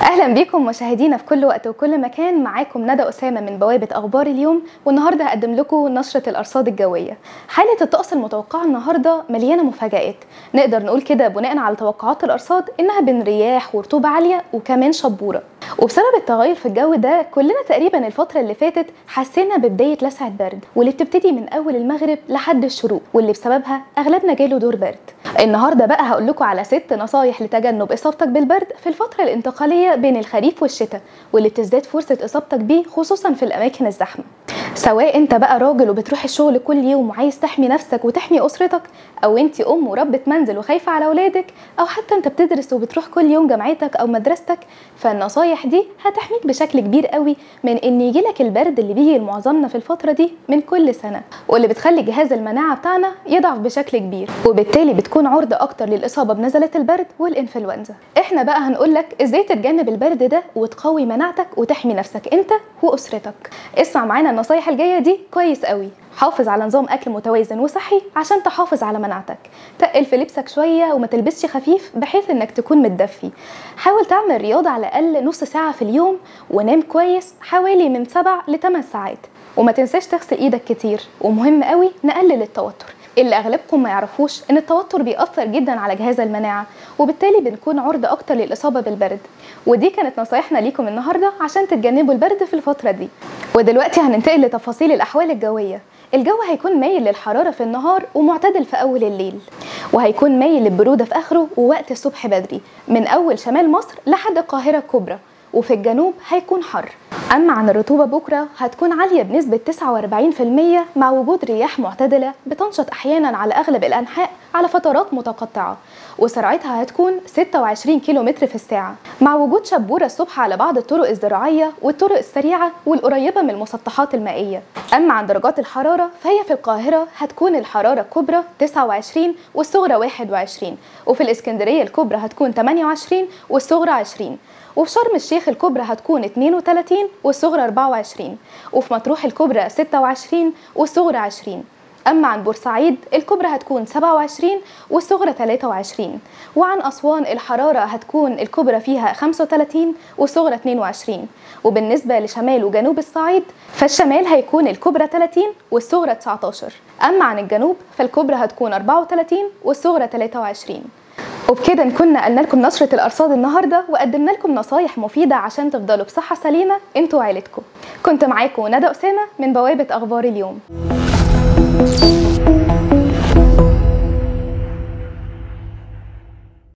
اهلا بيكم مشاهدينا في كل وقت وكل مكان معاكم ندى اسامه من بوابه اخبار اليوم والنهارده هقدم لكم نشره الارصاد الجويه حاله الطقس المتوقعه النهارده مليانه مفاجات نقدر نقول كده بناء على توقعات الارصاد انها بين رياح ورطوبه عاليه وكمان شبوره وبسبب التغير في الجو ده كلنا تقريبا الفتره اللي فاتت حسينا ببدايه لسعه برد واللي بتبتدي من اول المغرب لحد الشروق واللي بسببها اغلبنا جاله دور برد النهارده بقى هقول لكم على ست نصايح لتجنب اصابتك بالبرد في الفتره الانتقاليه بين الخريف والشتاء واللي بتزداد فرصه اصابتك بيه خصوصا في الاماكن الزحمه سواء انت بقى راجل وبتروح الشغل كل يوم وعايز تحمي نفسك وتحمي اسرتك او انت ام وربة منزل وخايفه على اولادك او حتى انت بتدرس وبتروح كل يوم جامعتك او مدرستك فالنصايح دي هتحميك بشكل كبير قوي من ان يجيلك البرد اللي بيجي لمعظمنا في الفتره دي من كل سنه واللي بتخلي جهاز المناعه بتاعنا يضعف بشكل كبير وبالتالي بتكون عرضه اكتر للاصابه بنزلات البرد والانفلونزا احنا بقى هنقولك ازاي تتجنب البرد ده وتقوي مناعتك وتحمي نفسك انت واسرتك اسمع معانا النصايح الجايه دي كويس قوي حافظ على نظام اكل متوازن وصحي عشان تحافظ على مناعتك تقل في لبسك شويه وما تلبسش خفيف بحيث انك تكون متدفي حاول تعمل رياضه على الاقل نص ساعه في اليوم ونام كويس حوالي من 7 ل 8 ساعات وما تنساش تغسل ايدك كتير ومهم قوي نقلل التوتر اللي اغلبكم ما يعرفوش ان التوتر بيأثر جدا على جهاز المناعه وبالتالي بنكون عرضه اكتر للاصابه بالبرد ودي كانت نصايحنا ليكم النهارده عشان تتجنبوا البرد في الفتره دي ودلوقتي هننتقل لتفاصيل الاحوال الجويه الجو هيكون مايل للحراره في النهار ومعتدل في اول الليل وهيكون مايل للبروده في اخره ووقت الصبح بدري من اول شمال مصر لحد القاهره الكبرى وفي الجنوب هيكون حر أما عن الرطوبة بكرة هتكون عالية بنسبة 49% مع وجود رياح معتدلة بتنشط أحيانا على أغلب الأنحاء على فترات متقطعة وسرعتها هتكون 26 كيلومتر في الساعة مع وجود شبورة الصبح على بعض الطرق الزراعية والطرق السريعة والقريبة من المسطحات المائية أما عن درجات الحرارة فهي في القاهرة هتكون الحرارة الكبرى 29 والصغرى 21 وفي الإسكندرية الكبرى هتكون 28 والصغرى 20 وفي شرم الشيخ الكبرى هتكون 32 والصغرى 24 وفي مطروح الكبرى 26 والصغرى 20 أما عن بورسعيد الكبرى هتكون 27 والصغرى 23 وعن أسوان الحرارة هتكون الكبرى فيها 35 والصغرى 22 وبالنسبة لشمال وجنوب الصعيد فالشمال هيكون الكبرى 30 والصغرى 19 أما عن الجنوب فالكبرى هتكون 34 والصغرى 23 وبكده نكون نقلنا لكم نشرة الأرصاد النهاردة وقدمنا لكم نصايح مفيدة عشان تفضلوا بصحة سليمة انتوا وعيلتكم كنت معاكم ندى أسامة من بوابة أخبار اليوم